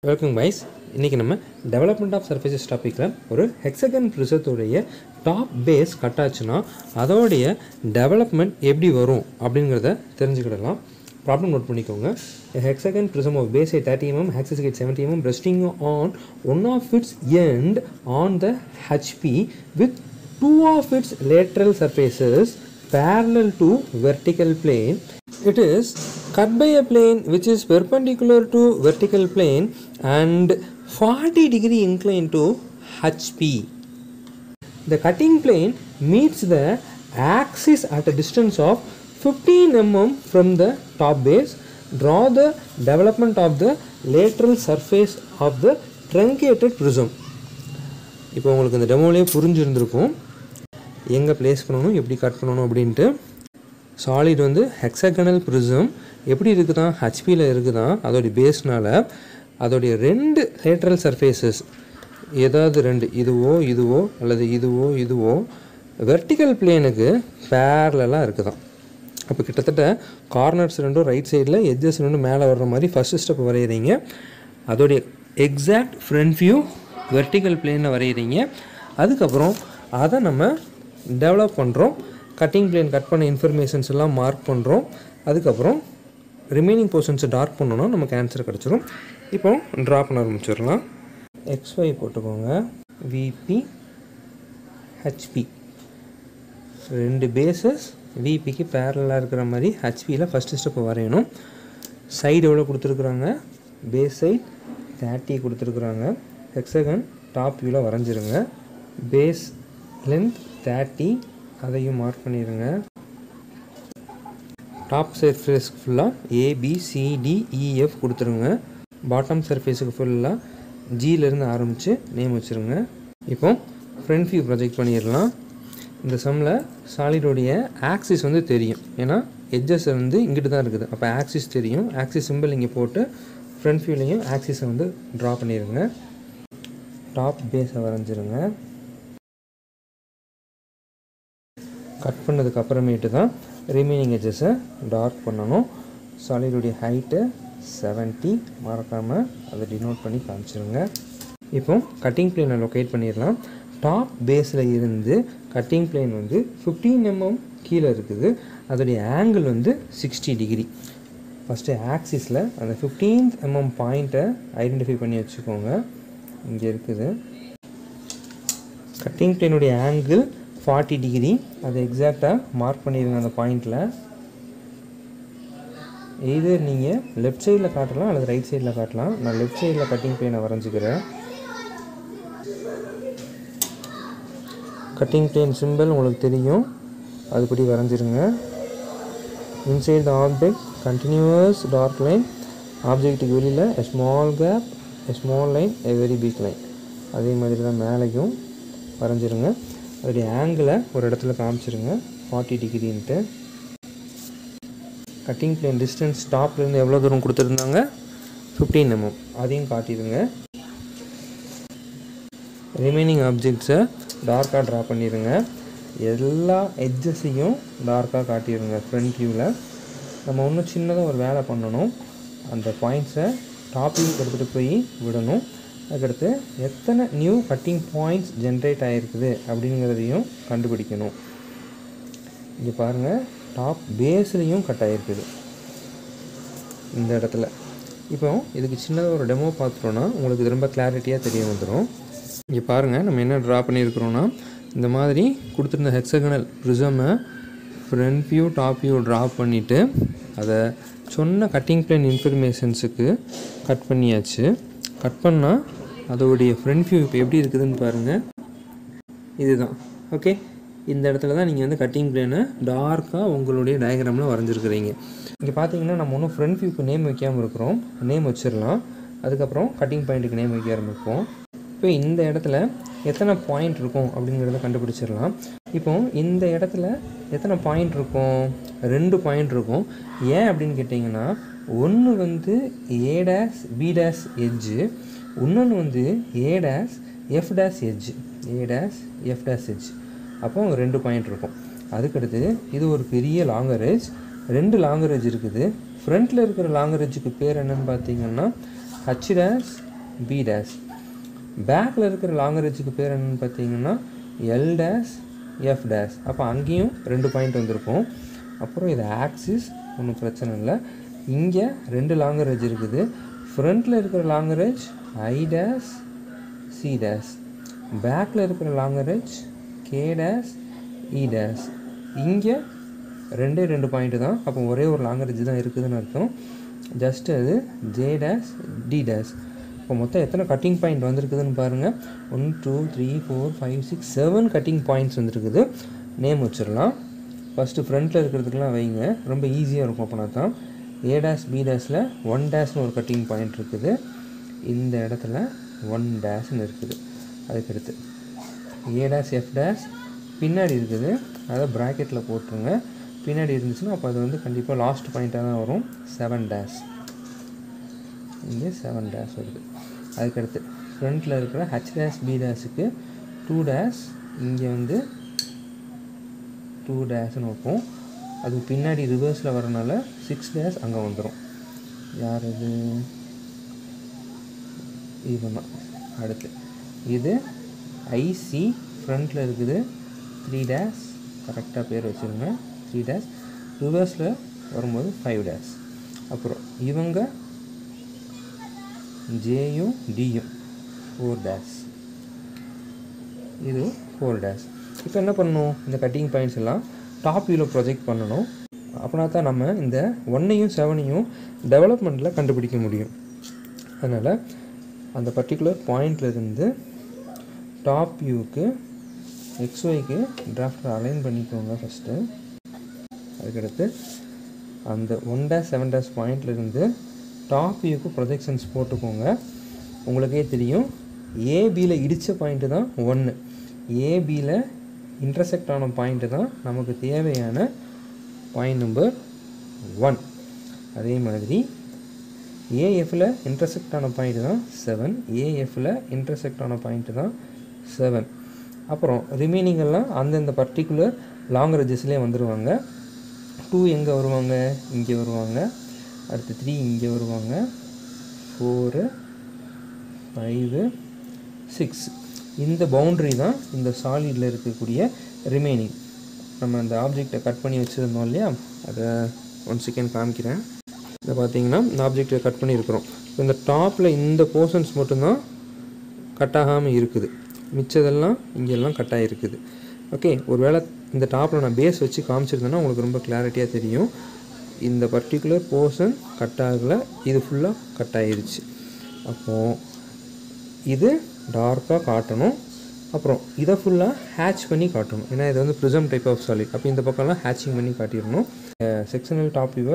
Welcome wise இன்றைக்கி நம்ம development of surfaces டாப்பிக்கில் ஒரு ஹெக்ஸகன் ப்ரிசத்தோடைய டாப் பேஸ் கட் ஆச்சுன்னா அதோடைய டெவலப்மெண்ட் எப்படி வரும் அப்படிங்கிறத தெரிஞ்சுக்கிடலாம் ப்ராப்ளம் நோட் பண்ணிக்கோங்க hexagon prism of base height 30 mm, axis height 70 mm, resting on one of its end on the HP with two of its lateral surfaces parallel to vertical plane. It is cut by a plane which is perpendicular to vertical plane and 40 degree inclined to HP. The cutting plane meets the axis at a distance of 15 mm from the top base. Draw the development of the lateral surface of the truncated prism. இப்போ உங்களுக்கு இந்த டெமோலேயே புரிஞ்சிருந்திருக்கும் எங்கே place பண்ணணும் எப்படி cut பண்ணணும் அப்படின்ட்டு solid வந்து hexagonal prism எப்படி இருக்குதான் ஹச்பியில் இருக்குதான் அதோடைய பேஸ்னால் அதோடைய ரெண்டு லேட்ரல் சர்ஃபேசஸ் ஏதாவது ரெண்டு இதுவோ இதுவோ அல்லது இதுவோ இதுவோ வெர்டிக்கல் பிளேனுக்கு பேரலாக இருக்குதான் அப்போ கிட்டத்தட்ட கார்னர்ஸ் ரெண்டும் ரைட் சைடில் எட்ஜஸ் ரெண்டும் மேலே வர்ற மாதிரி ஃபஸ்ட்டு ஸ்டெப் வரைகிறீங்க அதோடைய எக்ஸாக்ட் ஃப்ரண்ட் வியூ வெர்டிக்கல் பிளேனில் வரைகிறீங்க அதுக்கப்புறம் அதை நம்ம டெவலப் பண்ணுறோம் கட்டிங் பிளேன் கட் பண்ண இன்ஃபர்மேஷன்ஸ் எல்லாம் மார்க் பண்ணுறோம் அதுக்கப்புறம் ரிமைனிங் போர்ஷன்ஸை டார்க் பண்ணோன்னா நமக்கு ஆன்சர் கிடச்சிரும் இப்போ ட்ரா பண்ண ஆரம்பிச்சிடலாம் எக்ஸ்ஒய் போட்டுக்கோங்க விபி ஹெச்பி ரெண்டு பேசஸ் விபிக்கு பேரலாக இருக்கிற மாதிரி ஹெச்பியில் ஃபஸ்ட்டு ஸ்டெப் வரையணும் சைடு எவ்வளோ கொடுத்துருக்குறாங்க பேஸ் சைட் தேர்ட்டி கொடுத்துருக்குறாங்க ஹெக்ஸகன் டாப் வியூவில் வரைஞ்சிருங்க பேஸ் லென்த் தேர்ட்டி அதையும் மார்க் பண்ணிடுங்க டாப் சர்ஃபேஸ்க்கு ஃபுல்லாக ஏபிசிடிஇஎஃப் கொடுத்துருங்க பாட்டம் சர்ஃபேஸுக்கு ஃபுல்லாக ஜியிலேருந்து ஆரம்பித்து நேம் வச்சுருங்க இப்போ ஃப்ரண்ட் வியூ ப்ரொஜெக்ட் பண்ணிடலாம் இந்த சம்மில் சாலிடோடைய ஆக்சிஸ் வந்து தெரியும் ஏன்னா எட்ஜஸ் வந்து இங்கிட்டு தான் இருக்குது அப்போ ஆக்சிஸ் தெரியும் ஆக்சிஸ் சிம்பிள் இங்கே போட்டு ஃப்ரண்ட் வியூலையும் ஆக்சிஸை வந்து ட்ரா பண்ணிடுங்க டாப் பேஸை வரைஞ்சிருங்க கட் பண்ணதுக்கு அப்புறமேட்டு தான் ரிமைனிங் எட்ஜஸை டார்க் பண்ணணும் சாலிடுடைய ஹைட்டு செவன்ட்டி மறக்காமல் அதை டினோட் பண்ணி காமிச்சிருங்க இப்போ கட்டிங் பிளேனை லொக்கேட் பண்ணிடலாம் டாப் பேஸில் இருந்து கட்டிங் பிளேன் வந்து ஃபிஃப்டீன் எம்எம் கீழே இருக்குது அதோடைய ஆங்கிள் வந்து சிக்ஸ்டி டிகிரி ஃபஸ்ட்டு ஆக்சிஸில் அந்த ஃபிஃப்டீன்த் எம்எம் பாயிண்ட்டை ஐடென்டிஃபை பண்ணி வச்சுக்கோங்க இங்கே இருக்குது கட்டிங் பிளேனுடைய ஆங்கிள் ஃபார்ட்டி டிகிரி அதை எக்ஸாக்டாக மார்க் பண்ணிடுங்க அந்த பாயிண்டில் எய்தர் நீங்கள் லெஃப்ட் சைடில் காட்டலாம் அல்லது ரைட் சைடில் காட்டலாம் நான் லெஃப்ட் சைடில் கட்டிங் பிளேனை வரைஞ்சிக்கிறேன் கட்டிங் பிளேன் சிம்பிள் உங்களுக்கு தெரியும் அதுபடி வரைஞ்சிருங்க inside the object continuous dark line ஆப்ஜெக்ட்டுக்கு வெளியில் a small gap a small line a very big line அதே மாதிரி தான் மேலேயும் வரைஞ்சிருங்க அதோடைய ஆங்கிளை ஒரு இடத்துல காமிச்சிருங்க ஃபார்ட்டி டிகிரின்ட்டு கட்டிங் பிளேன் டிஸ்டன்ஸ் டாப்லேருந்து எவ்வளோ தூரம் கொடுத்துருந்தாங்க ஃபிஃப்டீன் எம்எம் அதையும் காட்டிடுங்க ரிமைனிங் ஆப்ஜெக்ட்ஸை டார்க்காக ட்ரா பண்ணிடுங்க எல்லா எட்ஜஸையும் டார்க்காக காட்டிடுங்க ஃப்ரண்ட் வியூவில் நம்ம இன்னும் சின்னதாக ஒரு வேலை பண்ணணும் அந்த பாயிண்ட்ஸை டாப்பிங் எடுத்துகிட்டு போய் விடணும் அதுக்கடுத்து எத்தனை நியூ கட்டிங் பாயிண்ட்ஸ் ஜென்ரேட் ஆகிருக்குது அப்படிங்கிறதையும் கண்டுபிடிக்கணும் இங்கே பாருங்கள் டாப் பேஸ்லேயும் கட் ஆகிருக்குது இந்த இடத்துல இப்போ இதுக்கு சின்னதாக ஒரு டெமோ பார்த்துட்டோன்னா உங்களுக்கு இது ரொம்ப கிளாரிட்டியாக தெரிய வந்துடும் இங்கே பாருங்கள் நம்ம என்ன ட்ரா பண்ணியிருக்கிறோன்னா இந்த மாதிரி கொடுத்துருந்த ஹெக்ஸகனல் ப்ரிசமை front view top view draw பண்ணிவிட்டு அதை சொன்ன கட்டிங் பிளேன் இன்ஃபர்மேஷன்ஸுக்கு கட் பண்ணியாச்சு கட் பண்ணால் அதோடைய ஃப்ரண்ட் வியூ இப்போ எப்படி இருக்குதுன்னு பாருங்கள் இதுதான் ஓகே இந்த இடத்துல தான் நீங்கள் வந்து கட்டிங் பிளேனை டார்க்காக உங்களுடைய டயக்ராமில் வரைஞ்சிருக்கிறீங்க இங்கே பார்த்தீங்கன்னா நம்ம ஒன்றும் ஃப்ரண்ட் வியூக்கு நேம் வைக்காமல் இருக்கிறோம் நேம் வச்சிடலாம் அதுக்கப்புறம் கட்டிங் பாயிண்ட்டுக்கு நேம் வைக்க ஆரம்பிப்போம் இப்போ இந்த இடத்துல எத்தனை பாயிண்ட் இருக்கும் அப்படிங்கிறத கண்டுபிடிச்சிடலாம் இப்போ இந்த இடத்துல எத்தனை பாயிண்ட் இருக்கும் ரெண்டு பாயிண்ட் இருக்கும் ஏன் அப்படின்னு கேட்டிங்கன்னா ஒன்று வந்து A dash B dash edge இன்னொன்று வந்து A dash F dash edge A dash F dash edge அப்போ ரெண்டு பாயிண்ட் இருக்கும் அதுக்கடுத்து இது ஒரு பெரிய லாங்கரேஜ் ரெண்டு லாங்கரேஜ் இருக்குது ஃப்ரண்ட்டில் இருக்கிற லாங்கரேஜுக்கு பேர் என்னன்னு பார்த்தீங்கன்னா ஹச் டேஸ் பி டேஸ் பேக்கில் இருக்கிற லாங்கரேஜுக்கு பேர் என்னன்னு பார்த்தீங்கன்னா எல் டேஸ் எஃப் டேஸ் அப்போ அங்கேயும் ரெண்டு பாயிண்ட் வந்திருக்கும் அப்புறம் இது ஆக்சிஸ் ஒன்றும் பிரச்சனை இல்லை இங்கே ரெண்டு லாங்கரேஜ் இருக்குது ஃப்ரண்ட்டில் இருக்கிற லாங்கரேஜ் ஐ டேஸ் சி டேஸ் பேக்கில் இருக்கிற லாங்கரேஜ் கே டேஸ் இ டேஸ் இங்கே ரெண்டே ரெண்டு பாயிண்ட்டு தான் அப்போ ஒரே ஒரு லாங்கரேஜ் தான் இருக்குதுன்னு அர்த்தம் ஜஸ்ட் அது ஜே டேஸ் டி டேஸ் இப்போ மொத்தம் எத்தனை கட்டிங் பாயிண்ட் வந்திருக்குதுன்னு பாருங்கள் one two three four five six seven cutting points வந்துருக்குது நேம் வச்சிடலாம் ஃபஸ்ட்டு ஃப்ரண்ட்டில் இருக்கிறதுக்கெலாம் வைங்க ரொம்ப ஈஸியாக இருக்கும் அப்படின்னா தான் ஏ டேஸ் பி டேஸில் ஒன் டேஷ்னு ஒரு கட்டிங் பாயிண்ட் இருக்குது இந்த இடத்துல ஒன் டேஷ்னு இருக்குது அதுக்கடுத்து ஏ டேஸ் எஃப் டேஸ் பின்னாடி இருக்குது அதை ப்ராக்கெட்டில் போட்டுருங்க பின்னாடி இருந்துச்சுன்னா அப்போ அது வந்து கண்டிப்பாக லாஸ்ட் பாயிண்ட்டாக தான் வரும் செவன் டேஷ் இங்கே செவன் டேஷ் வருது அதுக்கடுத்து ஃப்ரண்ட்டில் இருக்கிற ஹச் டேஷ் பி டேஷுக்கு டூ டேஷ் இங்கே வந்து டூ டேஷ்னு வைப்போம் அது பின்னாடி ரிவர்ஸில் வரனால சிக்ஸ் டேஷ் அங்கே வந்துடும் யார் இது இவன் தான் அடுத்து இது ஐசி ஃப்ரண்ட்டில் இருக்குது த்ரீ டேஷ் கரெக்டாக பேர் வச்சுருங்க த்ரீ டேஷ் ரிவர்ஸில் வரும்போது ஃபைவ் டேஷ் அப்புறம் இவங்க ஜேயும் டியும் ஃபோர் டேஷ் இது ஃபோர் டேஷ் இப்போ என்ன பண்ணணும் இந்த கட்டிங் பாயிண்ட்ஸ் எல்லாம் டாப் வியூவில் ப்ரொஜெக்ட் பண்ணணும் அப்படின்னா தான் நம்ம இந்த ஒன்னையும் செவனையும் டெவலப்மெண்ட்டில் கண்டுபிடிக்க முடியும் அதனால் அந்த பர்டிகுலர் பாயிண்ட்லேருந்து டாப் வியூக்கு எக்ஸ்ஒய்க்கு டிராஃப்டர் அலைன் பண்ணிக்கோங்க ஃபஸ்ட்டு அதுக்கடுத்து அந்த ஒன் டேஷ் செவன் டேஷ் பாயிண்ட்லேருந்து டாப் வியூக்கு ப்ரொஜெக்ஷன்ஸ் போட்டுக்கோங்க உங்களுக்கே தெரியும் ஏபியில் இடித்த பாயிண்ட்டு தான் ஒன்று ஏபியில் இன்டர்செக்ட் ஆன பாயிண்ட்டு தான் நமக்கு தேவையான பாயிண்ட் நம்பர் ஒன் அதே மாதிரி ஏஎஃப்பில் இன்டர்செக்ட் ஆன பாயிண்ட் தான் செவன் ஏஎஃப்பில் இன்டர்செக்ட் ஆன பாயிண்ட் தான் செவன் அப்புறம் ரிமைனிங் எல்லாம் அந்தந்த பர்டிகுலர் லாங் ரேஜஸ்லேயே வந்துடுவாங்க டூ எங்கே வருவாங்க இங்கே வருவாங்க அடுத்து த்ரீ இங்கே வருவாங்க ஃபோரு ஃபைவு சிக்ஸ் இந்த பவுண்ட்ரி தான் இந்த சாலிடில் இருக்கக்கூடிய ரிமைனிங் நம்ம அந்த ஆப்ஜெக்டை கட் பண்ணி வச்சுருந்தோம் இல்லையா அதை ஒன் செகண்ட் காமிக்கிறேன் இதை பார்த்தீங்கன்னா இந்த ஆப்ஜெக்டை கட் பண்ணியிருக்கிறோம் இந்த டாப்பில் இந்த போர்ஷன்ஸ் மட்டும்தான் கட் ஆகாமல் இருக்குது மிச்சதெல்லாம் இங்கெல்லாம் கட் ஆகிருக்குது ஓகே ஒருவேளை இந்த டாப்பில் நான் பேஸ் வச்சு காமிச்சிருந்தேன்னா உங்களுக்கு ரொம்ப கிளாரிட்டியாக தெரியும் இந்த பர்டிகுலர் போர்ஷன் கட் ஆகலை இது ஃபுல்லாக கட் ஆயிருச்சு அப்போது இது டார்க்காக காட்டணும் அப்புறம் இதை ஃபுல்லாக ஹேட்ச் பண்ணி காட்டணும் ஏன்னா இது வந்து ப்ரிசம் டைப் ஆஃப் சாலிட் அப்போ இந்த பக்கம்லாம் ஹேட்சிங் பண்ணி காட்டிடணும் செக்ஷனல் டாப் வியூவை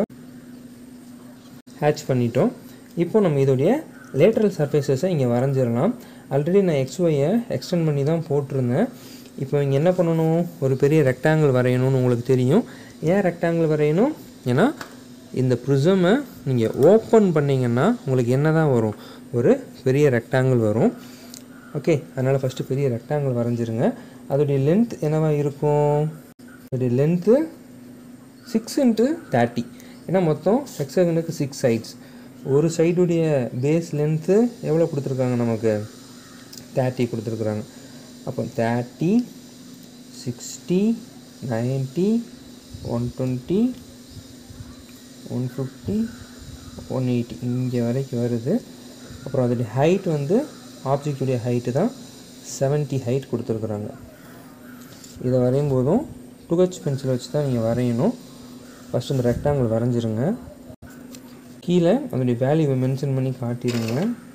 ஹேட்ச் பண்ணிட்டோம் இப்போ நம்ம இதோடைய லேட்ரல் சர்ஃபேசஸை இங்கே வரைஞ்சிடலாம் ஆல்ரெடி நான் எக்ஸ்ஒயை எக்ஸ்டெண்ட் பண்ணி தான் போட்டிருந்தேன் இப்போ இங்கே என்ன பண்ணணும் ஒரு பெரிய ரெக்டாங்கிள் வரையணும்னு உங்களுக்கு தெரியும் ஏன் ரெக்டாங்கிள் வரையணும் ஏன்னா இந்த ப்ரிசமை நீங்கள் ஓப்பன் பண்ணிங்கன்னா உங்களுக்கு என்ன தான் வரும் ஒரு பெரிய ரெக்டாங்கிள் வரும் ஓகே அதனால் ஃபஸ்ட்டு பெரிய ரெக்டாங்கிள் வரைஞ்சிருங்க அதோடைய லென்த் என்னவா இருக்கும் அதோடைய லென்த்து சிக்ஸ் இன்ட்டு தேர்ட்டி ஏன்னா மொத்தம் ஹெக்ஸகனுக்கு சிக்ஸ் சைட்ஸ் ஒரு சைடுடைய பேஸ் லென்த்து எவ்வளோ கொடுத்துருக்காங்க நமக்கு தேர்ட்டி கொடுத்துருக்குறாங்க அப்போ thirty sixty ninety one twenty one fifty one eighty இங்கே வரைக்கும் வருது அப்புறம் அதோடைய ஹைட் வந்து ஆப்ஜெக்டுடைய ஹைட்டு தான் செவன்ட்டி ஹைட் கொடுத்துருக்குறாங்க இதை வரையும் போதும் டூ ஹெச் பென்சில் வச்சு தான் நீங்கள் வரையணும் ஃபஸ்ட்டு இந்த ரெக்டாங்கிள் வரைஞ்சிருங்க கீழே அதோடைய வேல்யூவை மென்ஷன் பண்ணி காட்டிடுங்க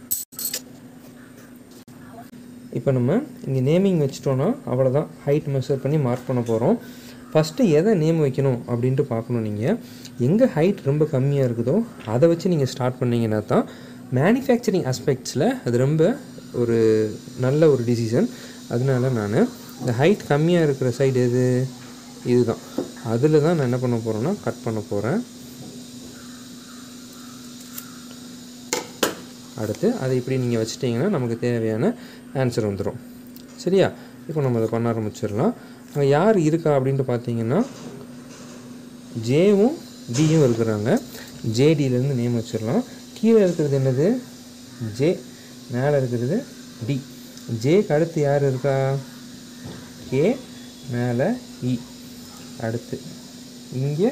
இப்போ நம்ம இங்கே நேமிங் வச்சிட்டோன்னா அவ்வளோதான் ஹைட் மெஷர் பண்ணி மார்க் பண்ண போகிறோம் ஃபஸ்ட்டு எதை நேம் வைக்கணும் அப்படின்ட்டு பார்க்கணும் நீங்கள் எங்கே ஹைட் ரொம்ப கம்மியாக இருக்குதோ அதை வச்சு நீங்கள் ஸ்டார்ட் பண்ணிங்கன்னா தான் மேனுஃபேக்சரிங் அஸ்பெக்ட்ஸில் அது ரொம்ப ஒரு நல்ல ஒரு டிசிஷன் அதனால நான் இந்த ஹைட் கம்மியாக இருக்கிற சைடு எது இதுதான் அதில் தான் நான் என்ன பண்ண போகிறேன்னா கட் பண்ண போகிறேன் அடுத்து அதை இப்படி நீங்கள் வச்சிட்டிங்கன்னா நமக்கு தேவையான ஆன்சர் வந்துடும் சரியா இப்போ நம்ம அதை பண்ண ஆரம்பிச்சிடலாம் அங்கே யார் இருக்கா அப்படின்ட்டு பார்த்தீங்கன்னா ஜேவும் டியும் இருக்கிறாங்க ஜேடியிலேருந்து நேம் வச்சிடலாம் கீழே இருக்கிறது என்னது ஜே மேலே இருக்கிறது டி ஜேக்கு அடுத்து யார் இருக்கா கே மேலே இ அடுத்து இங்கே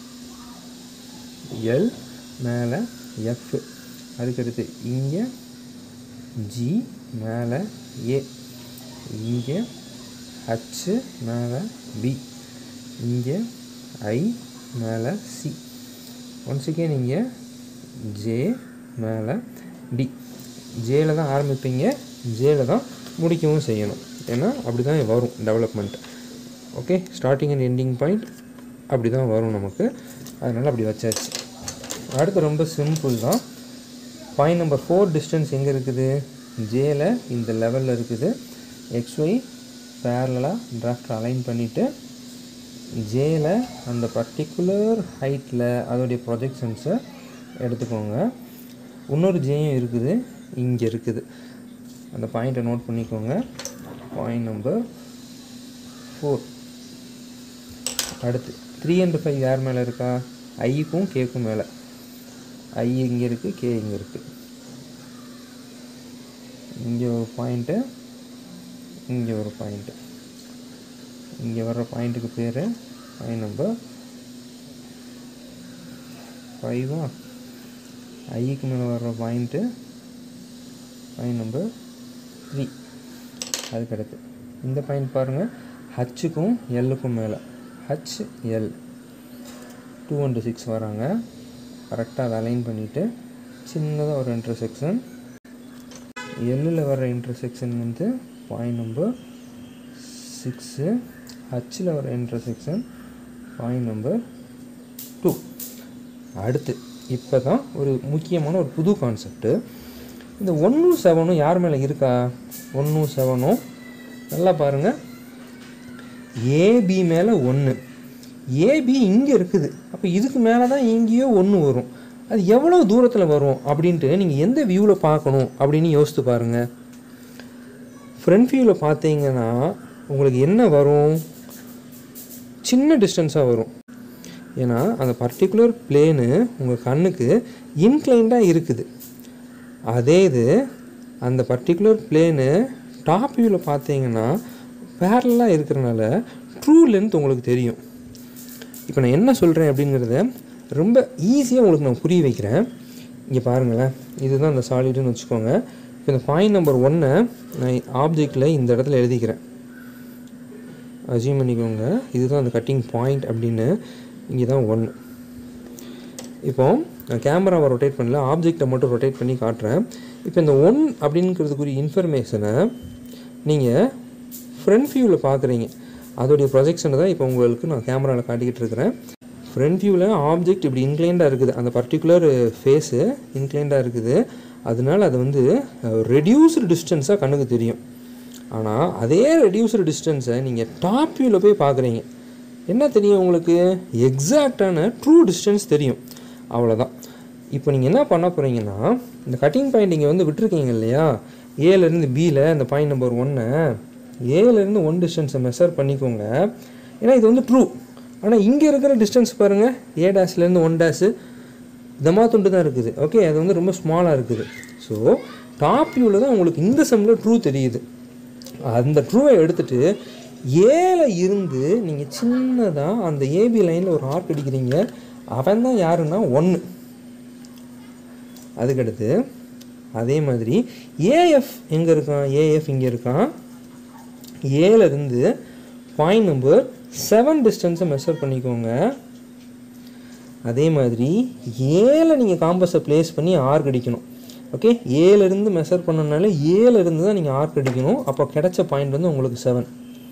எல் மேலே எஃப் அதுக்கடுத்து இங்கே ஜி மேலே ஏ இங்கே ஹச்சு மேலே பி இங்கே ஐ மேலே சி ஒன்ஸ் அகேன் இங்கே ஜே மேலே டி ஜேல தான் ஆரம்பிப்பீங்க ஜேல தான் முடிக்கவும் செய்யணும் ஏன்னா அப்படி தான் வரும் development okay starting and ending point அப்படி தான் வரும் நமக்கு அதனால் அப்படி வச்சாச்சு அடுத்து ரொம்ப சிம்பிள் தான் பாயிண்ட் நம்பர் ஃபோர் டிஸ்டன்ஸ் எங்கே இருக்குது ஜேல இந்த லெவலில் இருக்குது எக்ஸ்ஒய் பேரலாக டிராஃப்ட் அலைன் பண்ணிவிட்டு ஜேல அந்த பர்டிகுலர் ஹைட்டில் அதோடைய ப்ரொஜெக்ஷன்ஸை எடுத்துக்கோங்க இன்னொரு ஜேயும் இருக்குது இங்கே இருக்குது அந்த பாயிண்ட்டை நோட் பண்ணிக்கோங்க பாயிண்ட் நம்பர் ஃபோர் அடுத்து த்ரீ அண்ட் ஃபைவ் யார் மேலே இருக்கா ஐக்கும் கேக்கும் மேலே ஐ இங்கே இருக்குது கே இங்கே இருக்குது இங்கே ஒரு பாயிண்ட்டு இங்கே ஒரு பாயிண்ட்டு இங்கே வர்ற பாயிண்ட்டுக்கு பேர் பாயிண்ட் நம்பர் ஃபைவா ஐக்கு மேலே வர்ற பாயிண்ட்டு பாயிண்ட் நம்பர் த்ரீ அதுக்கடுத்து இந்த பாயிண்ட் பாருங்கள் ஹச்சுக்கும் எல்லுக்கும் மேலே H L two and six வராங்க கரெக்டாக அதை அலைன் பண்ணிவிட்டு சின்னதாக ஒரு இன்டர்செக்ஷன் எல்லில் வர இன்டர்செக்ஷன் வந்து பாயிண்ட் நம்பர் சிக்ஸு ஹச்சில் வர இன்டர்செக்ஷன் பாயிண்ட் நம்பர் டூ அடுத்து இப்போ தான் ஒரு முக்கியமான ஒரு புது கான்செப்ட்டு இந்த ஒன்றும் செவனும் யார் மேலே இருக்கா ஒன்றும் செவனும் நல்லா பாருங்கள் ஏபி மேலே ஒன்று ஏபி இங்கே இருக்குது அப்போ இதுக்கு மேலே தான் எங்கேயோ ஒன்று வரும் அது எவ்வளோ தூரத்தில் வரும் அப்படின்ட்டு நீங்கள் எந்த வியூவில் பார்க்கணும் அப்படின்னு யோசித்து பாருங்கள் ஃப்ரண்ட் வியூவில் பார்த்தீங்கன்னா உங்களுக்கு என்ன வரும் சின்ன டிஸ்டன்ஸாக வரும் ஏன்னா அந்த பர்டிகுலர் பிளேனு உங்கள் கண்ணுக்கு இன்க்ளைண்டாக இருக்குது அதே இது அந்த பர்டிகுலர் பிளேனு டாப் வியூவில் பார்த்தீங்கன்னா பேரலாக இருக்கிறனால ட்ரூ லென்த் உங்களுக்கு தெரியும் இப்போ நான் என்ன சொல்கிறேன் அப்படிங்கிறத ரொம்ப ஈஸியாக உங்களுக்கு நான் புரிய வைக்கிறேன் இங்கே பாருங்களேன் இதுதான் அந்த சாலிடுன்னு வச்சுக்கோங்க இப்போ இந்த பாயிண்ட் நம்பர் ஒன்னை நான் ஆப்ஜெக்டில் இந்த இடத்துல எழுதிக்கிறேன் அசியூம் பண்ணிக்கோங்க இதுதான் அந்த கட்டிங் பாயிண்ட் அப்படின்னு இங்கே தான் ஒன்று இப்போ நான் கேமராவை ரொட்டேட் பண்ணல ஆப்ஜெக்டை மட்டும் ரொட்டேட் பண்ணி காட்டுறேன் இப்போ இந்த ஒன் அப்படிங்கிறதுக்குரிய இன்ஃபர்மேஷனை நீங்கள் ஃப்ரண்ட் வியூவில் பார்க்குறீங்க அதோடைய ப்ரொஜெக்ஷனை தான் இப்போ உங்களுக்கு நான் கேமராவில் காட்டிக்கிட்டு இருக்கிறேன் ஃப்ரண்ட் வியூவில் ஆப்ஜெக்ட் இப்படி இன்க்ளைண்டாக இருக்குது அந்த பர்டிகுலர் ஃபேஸு இன்க்ளைண்டாக இருக்குது அதனால அது வந்து ரெடியூஸ்டு டிஸ்டன்ஸாக கண்ணுக்கு தெரியும் ஆனால் அதே ரெடியூஸ்டு டிஸ்டன்ஸை நீங்கள் டாப் வியூவில் போய் பார்க்குறீங்க என்ன தெரியும் உங்களுக்கு எக்ஸாக்டான ட்ரூ டிஸ்டன்ஸ் தெரியும் அவ்வளோதான் இப்போ நீங்கள் என்ன பண்ண போகிறீங்கன்னா இந்த கட்டிங் பாயிண்ட் இங்கே வந்து விட்டுருக்கீங்க இல்லையா ஏலேருந்து பியில் இந்த பாயிண்ட் நம்பர் ஒன்னை ஏலேருந்து ஒன் டிஸ்டன்ஸை மெஷர் பண்ணிக்கோங்க ஏன்னா இது வந்து ட்ரூ ஆனால் இங்கே இருக்கிற டிஸ்டன்ஸ் பாருங்கள் ஏ டேஷ்லேருந்து ஒன் டேஷு தமா துண்டு தான் இருக்குது ஓகே அது வந்து ரொம்ப ஸ்மாலாக இருக்குது ஸோ டாப் வியூவில் தான் உங்களுக்கு இந்த செம்மில் ட்ரூ தெரியுது அந்த ட்ரூவை எடுத்துட்டு ஏல இருந்து நீங்கள் சின்னதாக அந்த ஏபி லைனில் ஒரு ஆர்க் அடிக்கிறீங்க அவன் தான் யாருன்னா ஒன்று அதுக்கடுத்து அதே மாதிரி ஏஎஃப் எங்கே இருக்கான் ஏஎஃப் இங்கே இருக்கான் ஏலேருந்து பாயிண்ட் நம்பர் செவன் டிஸ்டன்ஸை மெஷர் பண்ணிக்கோங்க அதே மாதிரி ஏல நீங்கள் காம்பஸை ப்ளேஸ் பண்ணி ஆர்க் அடிக்கணும் ஓகே ஏலேருந்து மெஷர் பண்ணனால ஏலேருந்து தான் நீங்கள் ஆர்க் அடிக்கணும் அப்போ கிடைச்ச பாயிண்ட் வந்து உங்களுக்கு செவன்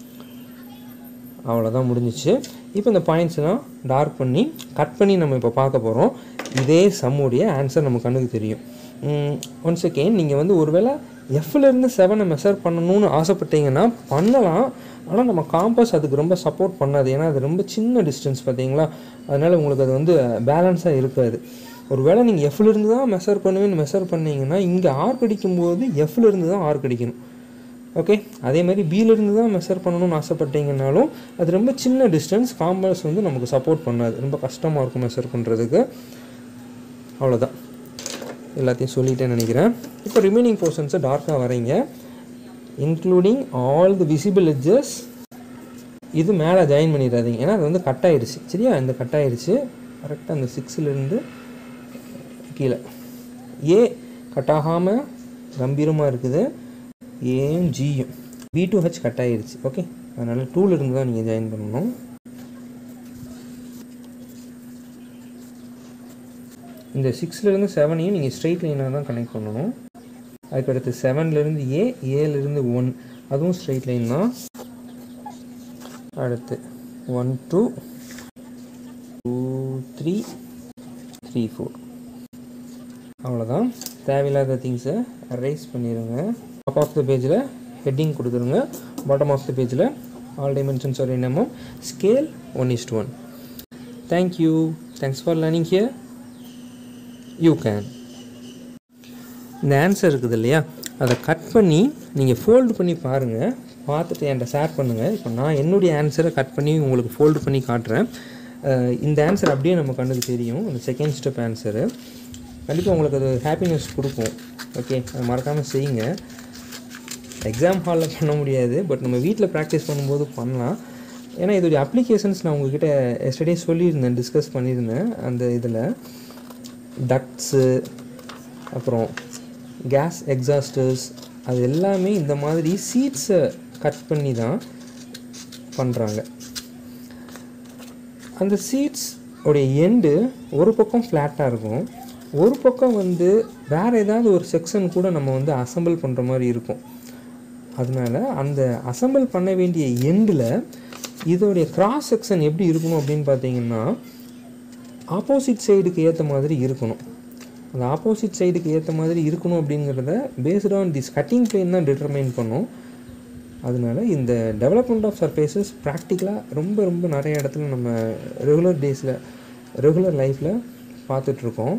அவ்வளோதான் முடிஞ்சிச்சு இப்போ இந்த பாயிண்ட்ஸ்லாம் டார்க் பண்ணி கட் பண்ணி நம்ம இப்போ பார்க்க போகிறோம் இதே சம்முடைய ஆன்சர் நம்ம கண்ணுக்கு தெரியும் ஒன் செகண்ட் நீங்கள் வந்து ஒருவேளை எஃப்லேருந்து செவனை மெஷர் பண்ணணும்னு ஆசைப்பட்டீங்கன்னா பண்ணலாம் ஆனால் நம்ம காம்பஸ் அதுக்கு ரொம்ப சப்போர்ட் பண்ணாது ஏன்னா அது ரொம்ப சின்ன டிஸ்டன்ஸ் பார்த்தீங்களா அதனால் உங்களுக்கு அது வந்து பேலன்ஸாக இருக்காது ஒருவேளை நீங்கள் எஃப்லேருந்து தான் மெஷர் பண்ணுவேன்னு மெஷர் பண்ணீங்கன்னா இங்கே ஆர்க் அடிக்கும்போது எஃப்லேருந்து தான் ஆர்க் அடிக்கணும் ஓகே அதே மாதிரி பியிலேருந்து தான் மெஷர் பண்ணணும்னு ஆசைப்பட்டீங்கனாலும் அது ரொம்ப சின்ன டிஸ்டன்ஸ் காம்பஸ் வந்து நமக்கு சப்போர்ட் பண்ணாது ரொம்ப கஷ்டமாக இருக்கும் மெஷர் பண்ணுறதுக்கு அவ்வளோதான் எல்லாத்தையும் சொல்லிட்டேன்னு நினைக்கிறேன் இப்போ ரிமைனிங் போர்ஷன்ஸை டார்க்காக வரைங்க including all the visible edges இது மேலே ஜாயின் பண்ணிடாதீங்க ஏன்னா அது வந்து கட் ஆயிடுச்சு சரியா இந்த கட் ஆயிடுச்சு கரெக்டாக அந்த சிக்ஸ்லேருந்து கீழே ஏ கட் ஆகாமல் கம்பீரமாக இருக்குது ஏயும் ஜியும் பி டூ ஹெச் கட் ஆயிடுச்சு ஓகே அதனால் டூல இருந்து தான் நீங்கள் ஜாயின் பண்ணணும் இந்த சிக்ஸ்லேருந்து செவனையும் நீங்கள் ஸ்ட்ரெயிட் லைனாக தான் கனெக்ட் பண்ணணும் அதுக்கடுத்து செவன்லேருந்து ஏ ஏலேருந்து ஒன் அதுவும் ஸ்ட்ரெயிட் லைன் தான் அடுத்து one two two three three four அவ்வளோதான் தேவையில்லாத திங்ஸை ரைஸ் பண்ணிடுங்க டாப் ஆஃப் த பேஜில் ஹெட்டிங் கொடுத்துருங்க பாட்டம் ஆஃப் த பேஜில் ஆல் டைமென்ஷன்ஸ் ஆர் என்னமோ scale one is to one thank you thanks for learning here you can இந்த ஆன்சர் இருக்குது இல்லையா அதை கட் பண்ணி நீங்கள் ஃபோல்டு பண்ணி பாருங்கள் பார்த்துட்டு என்கிட்ட ஷேர் பண்ணுங்கள் இப்போ நான் என்னுடைய ஆன்சரை கட் பண்ணி உங்களுக்கு ஃபோல்டு பண்ணி காட்டுறேன் அஹ் இந்த ஆன்சர் அப்படியே நம்ம கண்ணுக்கு தெரியும் இந்த செகண்ட் ஸ்டெப் ஆன்சரு கண்டிப்பாக உங்களுக்கு அது ஹாப்பினஸ் கொடுக்கும் ஓகே அதை மறக்காமல் செய்யுங்க எக்ஸாம் ஹாலில் பண்ண முடியாது பட் நம்ம வீட்டில் ப்ராக்டிஸ் பண்ணும்போது பண்ணலாம் ஏன்னா இதோடைய அப்ளிகேஷன்ஸ் நான் உங்ககிட்ட எஸ்டர்டே சொல்லியிருந்தேன் டிஸ்கஸ் பண்ணியிருந்தேன் அந்த இதில் டக்ட்ஸு அப்புறம் கேஸ் எக்ஸாஸ்டர்ஸ் அது எல்லாமே இந்த மாதிரி சீட்ஸை கட் பண்ணி தான் பண்ணுறாங்க அந்த சீட்ஸ் உடைய எண்டு ஒரு பக்கம் ஃப்ளாட்டாக இருக்கும் ஒரு பக்கம் வந்து வேறு ஏதாவது ஒரு செக்ஷன் கூட நம்ம வந்து அசெம்பிள் பண்ணுற மாதிரி இருக்கும் அதனால அந்த அசெம்பிள் பண்ண வேண்டிய எண்டில் இதோடைய கிராஸ் செக்ஷன் எப்படி இருக்கணும் அப்படின்னு பார்த்தீங்கன்னா ஆப்போசிட் சைடுக்கு ஏற்ற மாதிரி இருக்கணும் அந்த ஆப்போசிட் சைடுக்கு ஏற்ற மாதிரி இருக்கணும் அப்படிங்கிறத based on this cutting plane தான் டிட்டர்மைன் பண்ணும் அதனால இந்த டெவலப்மெண்ட் ஆஃப் சர்ஃபேசஸ் ப்ராக்டிக்கலாக ரொம்ப ரொம்ப நிறைய இடத்துல நம்ம ரெகுலர் டேஸில் ரெகுலர் லைஃப்பில் பார்த்துட்ருக்கோம்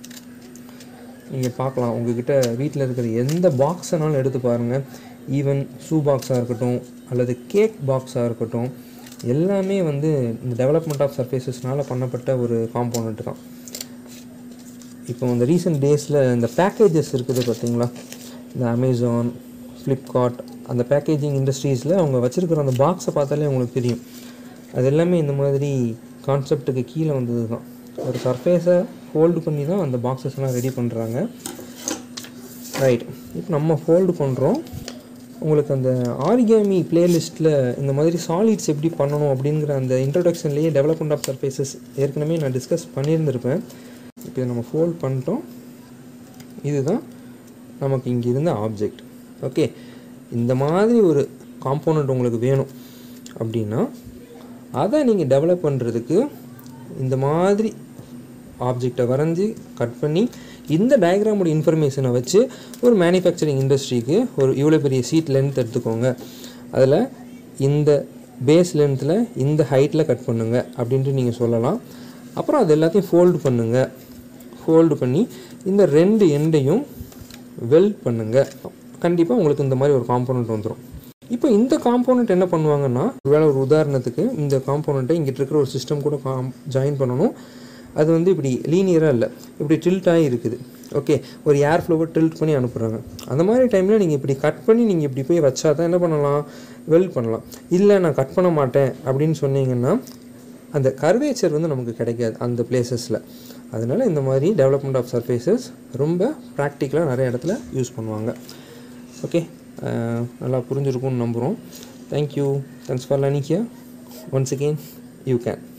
நீங்கள் பார்க்கலாம் உங்ககிட்ட வீட்டில் இருக்கிற எந்த பாக்ஸனாலும் எடுத்து பாருங்கள் ஈவன் ஷூ பாக்ஸாக இருக்கட்டும் அல்லது கேக் பாக்ஸாக இருக்கட்டும் எல்லாமே வந்து இந்த டெவலப்மெண்ட் ஆஃப் சர்ஃபேசஸ்னால் பண்ணப்பட்ட ஒரு காம்போனண்ட் தான் இப்போ இந்த ரீசெண்ட் டேஸில் இந்த பேக்கேஜஸ் இருக்குது பார்த்தீங்களா இந்த அமேசான் ஃப்ளிப்கார்ட் அந்த பேக்கேஜிங் இண்டஸ்ட்ரீஸில் அவங்க வச்சுருக்கிற அந்த பாக்ஸை பார்த்தாலே உங்களுக்கு தெரியும் அது எல்லாமே இந்த மாதிரி கான்செப்ட்டுக்கு கீழே வந்தது தான் ஒரு சர்ஃபேஸை ஃபோல்டு பண்ணி தான் அந்த பாக்ஸஸ்லாம் ரெடி பண்ணுறாங்க ரைட் இப்போ நம்ம ஃபோல்டு பண்ணுறோம் உங்களுக்கு அந்த ஆரிகாமி பிளேலிஸ்ட்டில் இந்த மாதிரி சாலிட்ஸ் எப்படி பண்ணணும் அப்படிங்கிற அந்த இன்ட்ரடக்ஷன்லேயே டெவலப்மெண்ட் ஆஃப் சர்ஃபேசஸ் ஏற்கனவே நான் டிஸ்கஸ் பண்ணியிருந்திருப்பேன் இப்போ இதை நம்ம ஃபோல்ட் பண்ணிட்டோம் இதுதான் நமக்கு இங்கே இருந்த ஆப்ஜெக்ட் ஓகே இந்த மாதிரி ஒரு காம்போனண்ட் உங்களுக்கு வேணும் அப்படின்னா அதை நீங்கள் டெவலப் பண்ணுறதுக்கு இந்த மாதிரி ஆப்ஜெக்டை வரைஞ்சி கட் பண்ணி இந்த டயக்ராமோட இன்ஃபர்மேஷனை வச்சு ஒரு மேனுஃபேக்சரிங் இண்டஸ்ட்ரிக்கு ஒரு இவ்வளோ பெரிய சீட் லென்த் எடுத்துக்கோங்க அதில் இந்த பேஸ் லென்த்தில் இந்த ஹைட்டில் கட் பண்ணுங்க அப்படின்ட்டு நீங்கள் சொல்லலாம் அப்புறம் அது எல்லாத்தையும் ஃபோல்டு பண்ணுங்க ஃபோல்டு பண்ணி இந்த ரெண்டு எண்டையும் வெல்ட் பண்ணுங்க கண்டிப்பாக உங்களுக்கு இந்த மாதிரி ஒரு காம்போனண்ட் வந்துடும் இப்போ இந்த காம்போனண்ட் என்ன பண்ணுவாங்கன்னா ஒருவேளை ஒரு உதாரணத்துக்கு இந்த காம்போனண்ட்டை இங்கிட்ட இருக்கிற ஒரு சிஸ்டம் கூட காம் ஜாயின் பண்ணணும் அது வந்து இப்படி லீனியராக இல்லை இப்படி டில்ட்டாகி இருக்குது ஓகே ஒரு ஏர் ஃப்ளோவை டில்ட் பண்ணி அனுப்புகிறாங்க அந்த மாதிரி டைமில் நீங்கள் இப்படி கட் பண்ணி நீங்கள் இப்படி போய் வச்சா தான் என்ன பண்ணலாம் வெல்ட் பண்ணலாம் இல்லை நான் கட் பண்ண மாட்டேன் அப்படின்னு சொன்னீங்கன்னா அந்த கர்வேச்சர் வந்து நமக்கு கிடைக்காது அந்த பிளேசஸில் அதனால் இந்த மாதிரி டெவலப்மெண்ட் ஆஃப் சர்ஃபேசஸ் ரொம்ப ப்ராக்டிக்கலாக நிறைய இடத்துல யூஸ் பண்ணுவாங்க ஓகே நல்லா புரிஞ்சிருக்கும்னு நம்புகிறோம் thank you thanks for learning here once again you can